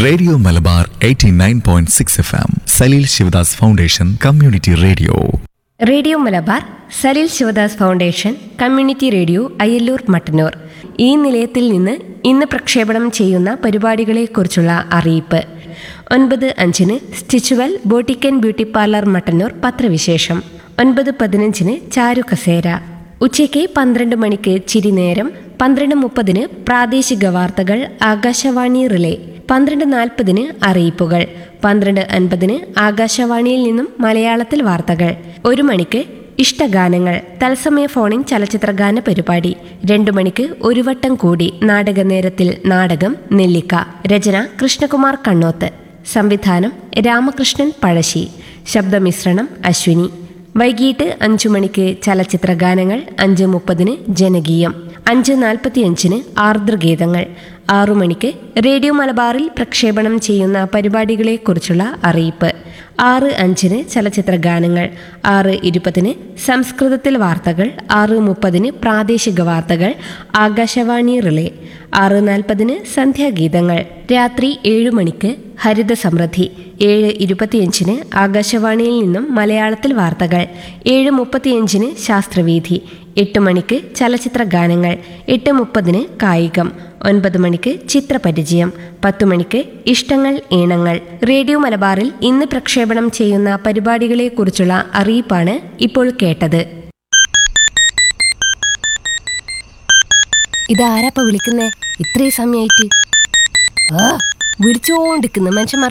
radio Malabar 89.6 F M Saleel Shivadas foundation community radio radio Malabar Salil Shivadas foundation community radio Ayyallur Mattannur ഈ നിലയത്തിൽ നിന്ന് ഇന്ന് പ്രക്ഷേപണം ചെയ്യുന്ന പരിപാടികളെക്കുറിച്ചുള്ള അറിയിപ്പ് ഒൻപത് അഞ്ചിന് സ്റ്റിച്ചുവൽ ബോട്ടിക്കൻ ബ്യൂട്ടി പാർലർ മട്ടന്നൂർ പത്രവിശേഷം ഒൻപത് പതിനഞ്ചിന് ചാരു കസേര ഉച്ചയ്ക്ക് പന്ത്രണ്ട് മണിക്ക് ചിരിനേരം പന്ത്രണ്ട് മുപ്പതിന് പ്രാദേശിക വാർത്തകൾ ആകാശവാണി റിലേ പന്ത്രണ്ട് നാൽപ്പതിന് അറിയിപ്പുകൾ പന്ത്രണ്ട് അൻപതിന് ആകാശവാണിയിൽ നിന്നും മലയാളത്തിൽ വാർത്തകൾ ഒരു മണിക്ക് ഇഷ്ടഗാനങ്ങൾ തത്സമയ ഫോണിൻ ചലച്ചിത്രഗാന പരിപാടി രണ്ടു മണിക്ക് ഒരു വട്ടം കൂടി നാടക നേരത്തിൽ നാടകം നെല്ലിക്ക രചന കൃഷ്ണകുമാർ കണ്ണോത്ത് സംവിധാനം രാമകൃഷ്ണൻ പഴശ്ശി ശബ്ദമിശ്രണം അശ്വിനി വൈകിട്ട് അഞ്ചു മണിക്ക് ചലച്ചിത്ര ഗാനങ്ങൾ അഞ്ച് മുപ്പതിന് ജനകീയം അഞ്ച് നാൽപ്പത്തിയഞ്ചിന് ആർദ്രഗീതങ്ങൾ ആറു മണിക്ക് റേഡിയോ മലബാറിൽ പ്രക്ഷേപണം ചെയ്യുന്ന പരിപാടികളെക്കുറിച്ചുള്ള അറിയിപ്പ് ആറ് അഞ്ചിന് ചലച്ചിത്ര ഗാനങ്ങൾ ആറ് ഇരുപതിന് സംസ്കൃതത്തിൽ വാർത്തകൾ ആറ് മുപ്പതിന് പ്രാദേശിക വാർത്തകൾ ആകാശവാണി റിലേ ആറ് നാൽപ്പതിന് സന്ധ്യാഗീതങ്ങൾ രാത്രി ഏഴു മണിക്ക് ഹരിത സമൃദ്ധി ഏഴ് ഇരുപത്തിയഞ്ചിന് ആകാശവാണിയിൽ നിന്നും മലയാളത്തിൽ വാർത്തകൾ ഏഴ് മുപ്പത്തിയഞ്ചിന് ശാസ്ത്രവീഥി എട്ട് മണിക്ക് ചലച്ചിത്ര ഗാനങ്ങൾ എട്ട് മുപ്പതിന് കായികം ഒൻപത് മണിക്ക് ചിത്രപരിചയം പത്തു മണിക്ക് ഇഷ്ടങ്ങൾ ഈണങ്ങൾ റേഡിയോ മലബാറിൽ ഇന്ന് പ്രക്ഷേപണം ചെയ്യുന്ന പരിപാടികളെക്കുറിച്ചുള്ള അറിയിപ്പാണ് ഇപ്പോൾ കേട്ടത് ഇതാരാപ്പ വിളിക്കുന്നേ ഇത്രയും സമയമായിട്ട് ആ വിളിച്ചോണ്ടിരിക്കുന്നു മനുഷ്യന്മാർ